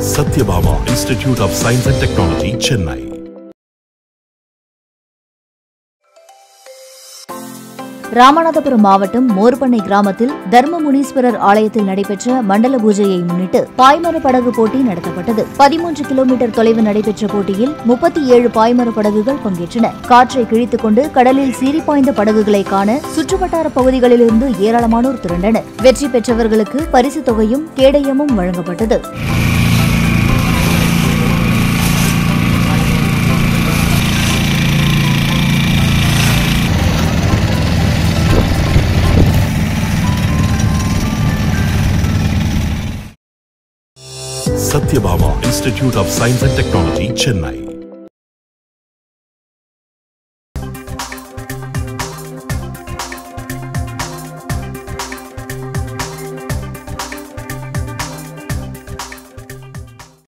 Satyabama Institute of Science and Technology, Chennai. Ramanathapuram மாவட்டம் மோர்பண்ணை கிராமத்தில் தர்மமுனீஸ்வரர் ஆலயத்தில் நடைபெற்ற மண்டல பூஜையை முன்னிட்டு பாய்மர படகு போட்டி நடத்தப்பட்டது பதிமூன்று கிலோமீட்டர் தொலைவு நடைபெற்ற போட்டியில் முப்பத்தி ஏழு பாய்மர படகுகள் பங்கேற்றன காற்றை கிழித்துக் கொண்டு கடலில் சீறி பாய்ந்த படகுகளை காண சுற்றுவட்டார பகுதிகளிலிருந்து ஏராளமானோர் திரண்டனர் வெற்றி பெற்றவர்களுக்கு பரிசுத் தொகையும் கேடயமும் வழங்கப்பட்டது Satyabama Institute of Science and Technology, Chennai.